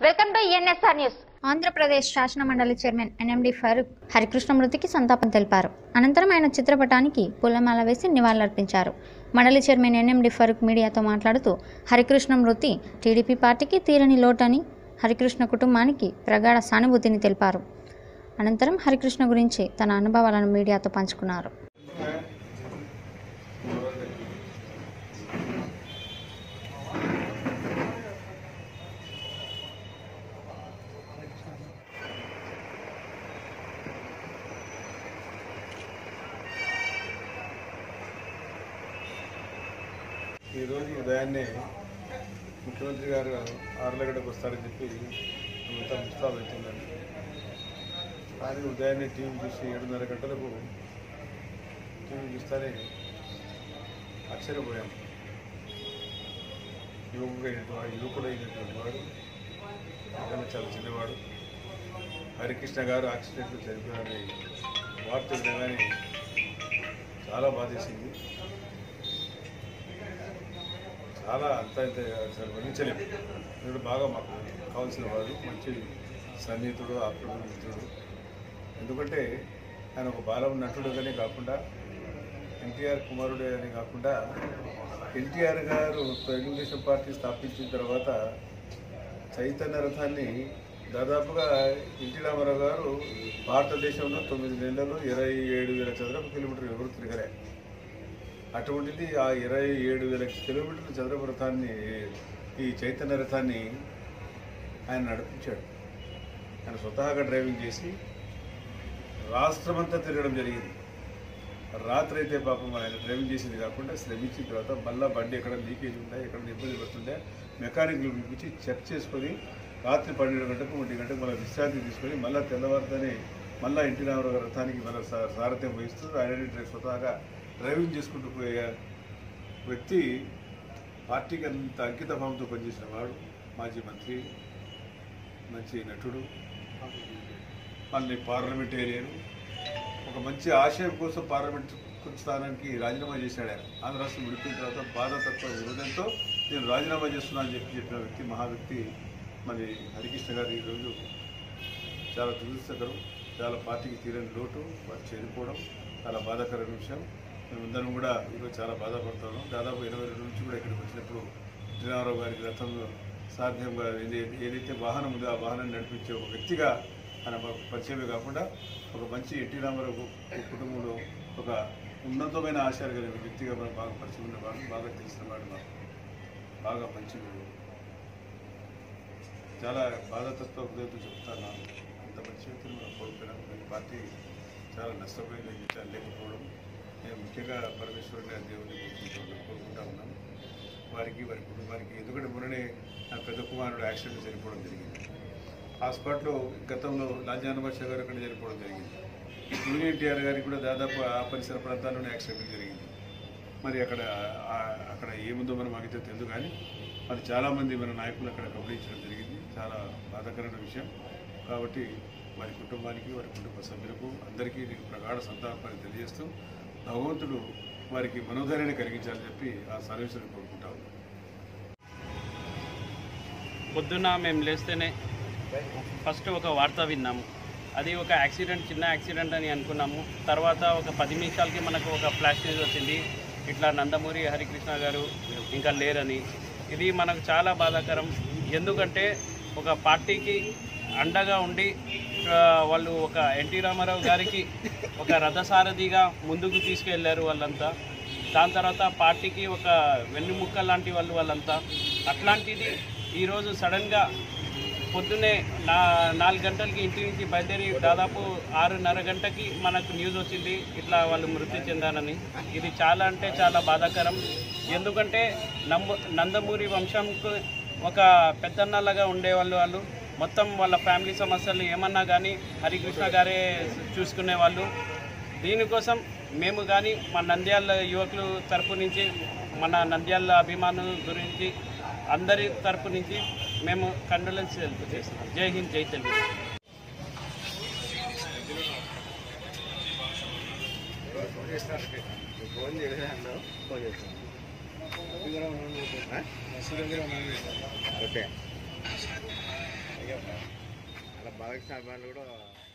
welcome to NSR news Andhra Pradesh శాసన మండలి chairman NMD Farooq Harikrishna మృతికి సంతాపం తెలిపారు అనంతరం ఆయన చిత్రపటానికి పూలమాల వేసి నివాళులర్పించారు మండలి చైర్మన్ ఎన్ఎండి ఫరూక్ మీడియాతో మాట్లాడుతూ హరికృష్ణ మృతి టీడీపీ పార్టీకి తీరని లోటని హరికృష్ణ కుటుంబానికి ప్రగాఢ సానుభూతిని తెలిపారు అనంతరం హరికృష్ణ గురించి తన అనుభవాలను మీడియాతో పంచుకున్నారు ఈరోజు ఉదయాన్నే ముఖ్యమంత్రి గారు ఆరులగడ్డకు వస్తారని చెప్పి అంతా ముస్తాబు అవుతుందండి కానీ ఉదయాన్నే టీవీ చూసి ఏడున్నర గంటలకు టీవీ చూస్తేనే ఆశ్చర్యపోయాం యువకుడైనటువంటి యువకుడైనటువంటి వాడు నాకన్నా చాలా చిన్నవాడు హరికృష్ణ గారు యాక్సిడెంట్లో చనిపోయారని వార్త వినగానే చాలా బాధేసింది చాలా అంత ఇంత అసలు వర్ణించలేము వీడు బాగా మాకు కావాల్సిన వాడు మంచి సన్నిహితుడు ఆప్తుడు మిత్రుడు ఎందుకంటే ఆయన ఒక బాలం నటుడుగానే కాకుండా ఎన్టీఆర్ కుమారుడే అని కాకుండా ఎన్టీఆర్ గారు తెలుగుదేశం పార్టీ స్థాపించిన తర్వాత చైతన్య రథాన్ని దాదాపుగా ఎన్టీ రామారావు గారు భారతదేశంలో తొమ్మిది నెలలు ఇరవై ఏడు వేల చదరపు కిలోమీటర్లు ఎవరు తిరగలే అటువంటిది ఆ ఇరవై ఏడు వేల కిలోమీటర్ల చదరపు రథాన్ని ఈ చైతన్య రథాన్ని ఆయన నడిపించాడు ఆయన స్వతహాగా డ్రైవింగ్ చేసి రాష్ట్రమంతా తిరగడం జరిగింది రాత్రి అయితే పాపం ఆయన డ్రైవింగ్ చేసింది కాకుండా శ్రమించిన తర్వాత మళ్ళీ బండి ఎక్కడ లీకేజ్ ఉందా ఎక్కడ ఇబ్బంది పడుతుందా మెకానిక్లు పిలిపించి చెక్ చేసుకొని రాత్రి పన్నెండు గంటకు ఒంటి గంటకు మళ్ళీ విశ్రాంతి తీసుకొని మళ్ళీ తెల్లవారితోనే మళ్ళీ ఎన్టీ రామారావు గారి రథానికి మళ్ళీ సా- సారథ్యం వహిస్తూ ఆయన డ్రైవ్ స్వతహాగా డ్రైవింగ్ చేసుకుంటూ పోయే వ్యక్తి పార్టీకి అంత అంకిత భావంతో పనిచేసిన వాడు మాజీ మంత్రి మంచి నటుడు మళ్ళీ పార్లమెంటేరియన్ ఒక మంచి ఆశయం కోసం పార్లమెంట్ స్థానానికి రాజీనామా చేశాడు ఆయన ఆంధ్ర రాష్ట్రం విడిపోయిన తర్వాత బాధతత్వ హృదయంతో నేను రాజీనామా చేస్తున్నా అని చెప్పి చెప్పిన వ్యక్తి మహా వ్యక్తి మరి హరికృష్ణ గారు ఈరోజు చాలా దురదృష్టకరం చాలా పార్టీకి తీరని లోటు వారు చేరిపోవడం చాలా బాధాకరమైన విషయం మేమందరం కూడా ఈరోజు చాలా బాధపడుతున్నాం దాదాపు ఇరవై రెండు నుంచి కూడా ఇక్కడికి వచ్చినప్పుడు శ్రీరామారావు గారికి రథంలో సాధ్యంగా ఏది- ఏదైతే వాహనం ఉందో ఆ వాహనాన్ని నడిపించే ఒక వ్యక్తిగా ఆయన మాకు పరిచయమే కాకుండా ఒక మంచి ఎన్టీ రామారావు కు- కుటుంబంలో ఒక ఉన్నతమైన ఆశయాలు కలిగిన వ్యక్తిగా మనకు బాగా పరిచయం ఉన్నవాడు బాగా తెలిసిన వాడు మాకు బాగా మంచి చాలా బాధాతత్వ హృదయంతో చెప్తాను అంత మంచి వ్యక్తిని మనం కోల్పోయినాం కానీ పార్టీ చాలా నష్టపోయింది విషయాలు లేకపోవడం నేను ముఖ్యంగా పరమేశ్వరుని గారి దేవుడిని కోరుకుంటూ కోరుకుంటా ఉన్నాను వారికి వారి కుటుంబానికి ఎందుకంటే మొన్ననే నా పెద్ద కుమారుడు యాక్సిడెంట్ చనిపోవడం జరిగింది ఆ స్పాట్లో గతంలో లాంజానబాష గారు అక్కడ చనిపోవడం జరిగింది యూనియన్ ఎన్టీఆర్ గారికి కూడా దాదాపు ఆ పరిసర ప్రాంతాల్లోనే యాక్సిడెంట్ జరిగింది మరి అక్కడ ఆ- అక్కడ ఏముందో మనం మాకైతే తెలియదు కానీ మరి చాలామంది మన నాయకులు అక్కడ గమనించడం జరిగింది చాలా బాధాకరమైన విషయం కాబట్టి వారి కుటుంబానికి వారి కుటుంబ సభ్యులకు అందరికీ నేను ప్రగాఢ సంతాపాన్ని తెలియజేస్తూ భగవంతుడు వారికి మనోధైర్యాన్ని కలిగించాలని చెప్పి ఆ సర్వీసులను కోరుకుంటా ఉన్నాను పొద్దున్న మేము లేస్తేనే ఫస్ట్ ఒక వార్త విన్నాము అది ఒక యాక్సిడెంట్ చిన్న యాక్సిడెంట్ అని అనుకున్నాము తర్వాత ఒక పది నిమిషాలకి మనకు ఒక ఫ్లాష్ న్యూస్ వచ్చింది ఇట్లా నందమూరి హరికృష్ణ గారు ఇంకా లేరని ఇది మనకు చాలా బాధాకరం ఎందుకంటే ఒక పార్టీకి అండగా ఉండి ఆ, వాళ్ళు ఒక ఎన్టీ రామారావు గారికి ఒక రథసారథిగా ముందుకు తీసుకెళ్లారు వాళ్ళంతా దాని తర్వాత పార్టీకి ఒక వెన్నుముక్క లాంటి వాళ్ళు వాళ్ళంతా అట్లాంటిది ఈరోజు సడన్గా పొద్దున్నే నా నాలుగు గంటలకి ఇంటి నుంచి బయలుదేరి దాదాపు ఆరున్నర గంటకి మనకు న్యూస్ వచ్చింది ఇట్లా వాళ్ళు మృతి చెందారని ఇది చాలా అంటే చాలా బాధాకరం ఎందుకంటే నంబ నందమూరి వంశంకు ఒక పెద్దన్నలాగా ఉండేవాళ్ళు వాళ్ళు మొత్తం వాళ్ళ ఫ్యామిలీ సమస్యలు ఏమన్నా కానీ హరికృష్ణ గారే చూసుకునే వాళ్ళు దీనికోసం మేము కానీ మా నంద్యాల యువకులు తరపు నుంచి మన నంద్యాల అభిమానుల గురించి అందరి తరపు నుంచి మేము కండోలెన్స్ చేస్తున్నాం జై హింద్ జై తెలుగు ఓకే బాలకృష్ణ అభిమానులు కూడా